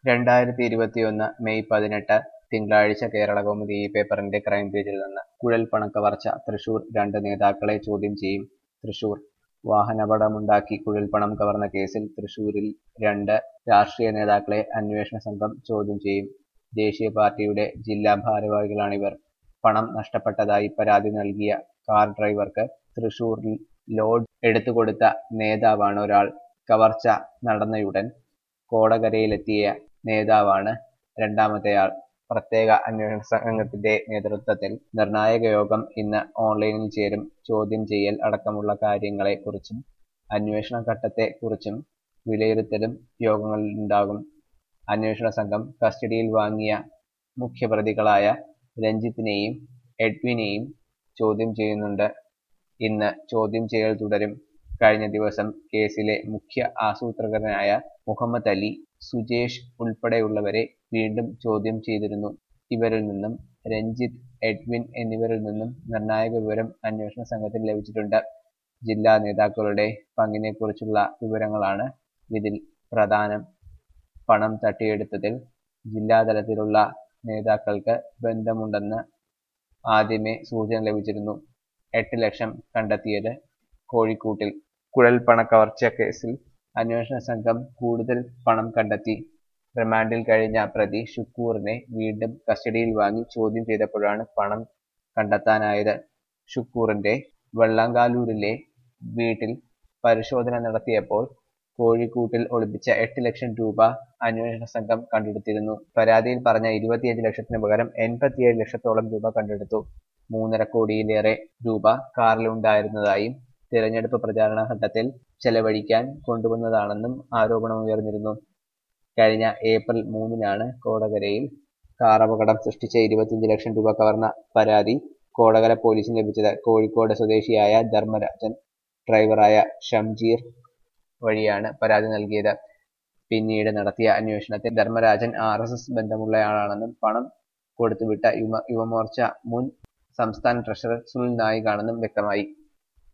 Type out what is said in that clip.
രണ്ടായിരത്തി ഇരുപത്തിയൊന്ന് മെയ് പതിനെട്ട് തിങ്കളാഴ്ച കേരളകൗമുദി ഈ പേപ്പറിന്റെ ക്രൈം പേജിൽ നിന്ന് കുഴൽപ്പണക്കവർച്ച തൃശൂർ രണ്ട് നേതാക്കളെ ചോദ്യം ചെയ്യും തൃശൂർ വാഹനാപകടമുണ്ടാക്കി കുഴൽപ്പണം കവർന്ന കേസിൽ തൃശൂരിൽ രണ്ട് രാഷ്ട്രീയ നേതാക്കളെ അന്വേഷണ സംഘം ചോദ്യം ചെയ്യും ദേശീയ പാർട്ടിയുടെ ജില്ലാ ഭാരവാഹികളാണിവർ പണം നഷ്ടപ്പെട്ടതായി പരാതി നൽകിയ കാർ ഡ്രൈവർക്ക് തൃശൂരിൽ ലോഡ് എടുത്തുകൊടുത്ത നേതാവാണ് ഒരാൾ കവർച്ച നടന്നയുടൻ കോടകരയിലെത്തിയ നേതാവാണ് രണ്ടാമത്തെയാൾ പ്രത്യേക അന്വേഷണ സംഘത്തിന്റെ നേതൃത്വത്തിൽ നിർണായക യോഗം ഇന്ന് ഓൺലൈനിൽ ചേരും ചോദ്യം ചെയ്യൽ അടക്കമുള്ള കാര്യങ്ങളെ കുറിച്ചും അന്വേഷണ ഘട്ടത്തെ കുറിച്ചും വിലയിരുത്തലും യോഗങ്ങളിലുണ്ടാകും അന്വേഷണ സംഘം കസ്റ്റഡിയിൽ വാങ്ങിയ മുഖ്യപ്രതികളായ രഞ്ജിത്തിനെയും എഡ്വിനെയും ചോദ്യം ചെയ്യുന്നുണ്ട് ഇന്ന് ചോദ്യം ചെയ്യൽ തുടരും കഴിഞ്ഞ ദിവസം കേസിലെ മുഖ്യ ആസൂത്രകനായ മുഹമ്മദ് അലി സുജേഷ് ഉൾപ്പെടെയുള്ളവരെ വീണ്ടും ചോദ്യം ചെയ്തിരുന്നു ഇവരിൽ നിന്നും രഞ്ജിത്ത് എഡ്വിൻ എന്നിവരിൽ നിന്നും നിർണായക വിവരം അന്വേഷണ സംഘത്തിന് ലഭിച്ചിട്ടുണ്ട് ജില്ലാ നേതാക്കളുടെ പങ്കിനെക്കുറിച്ചുള്ള വിവരങ്ങളാണ് ഇതിൽ പ്രധാനം പണം തട്ടിയെടുത്തതിൽ ജില്ലാതലത്തിലുള്ള നേതാക്കൾക്ക് ബന്ധമുണ്ടെന്ന് ആദ്യമേ സൂചന ലഭിച്ചിരുന്നു എട്ട് ലക്ഷം കണ്ടെത്തിയത് കോഴിക്കോട്ടിൽ കുഴൽപ്പണക്കവർച്ച കേസിൽ അന്വേഷണ സംഘം കൂടുതൽ പണം കണ്ടെത്തി റിമാൻഡിൽ കഴിഞ്ഞ പ്രതി ഷുക്കൂറിനെ വീണ്ടും കസ്റ്റഡിയിൽ വാങ്ങി ചോദ്യം ചെയ്തപ്പോഴാണ് പണം കണ്ടെത്താനായത് ഷുക്കൂറിന്റെ വെള്ളാങ്കാലൂരിലെ വീട്ടിൽ പരിശോധന നടത്തിയപ്പോൾ കോഴിക്കോട്ടിൽ ഒളിപ്പിച്ച എട്ട് ലക്ഷം രൂപ അന്വേഷണ സംഘം കണ്ടെടുത്തിരുന്നു പരാതിയിൽ പറഞ്ഞ ഇരുപത്തിയഞ്ച് ലക്ഷത്തിന് പകരം എൺപത്തിയേഴ് ലക്ഷത്തോളം രൂപ കണ്ടെടുത്തു മൂന്നര കോടിയിലേറെ രൂപ കാറിലുണ്ടായിരുന്നതായും തിരഞ്ഞെടുപ്പ് പ്രചാരണ ഘട്ടത്തിൽ ചെലവഴിക്കാൻ കൊണ്ടുവന്നതാണെന്നും ആരോപണമുയർന്നിരുന്നു കഴിഞ്ഞ ഏപ്രിൽ മൂന്നിനാണ് കോടകരയിൽ കാർ അപകടം സൃഷ്ടിച്ച ഇരുപത്തിയഞ്ച് ലക്ഷം രൂപ കവർന്ന പരാതി കോടകര പോലീസിന് ലഭിച്ചത് കോഴിക്കോട് സ്വദേശിയായ ധർമ്മരാജൻ ഡ്രൈവറായ ഷംജീർ വഴിയാണ് പരാതി നൽകിയത് പിന്നീട് നടത്തിയ അന്വേഷണത്തിൽ ധർമ്മരാജൻ ആർ എസ് എസ് ബന്ധമുള്ളയാളാണെന്നും പണം കൊടുത്തുവിട്ട യുവ യുവമോർച്ച മുൻ സംസ്ഥാന ട്രഷറർ സുനിൽ നായികാണെന്നും വ്യക്തമായി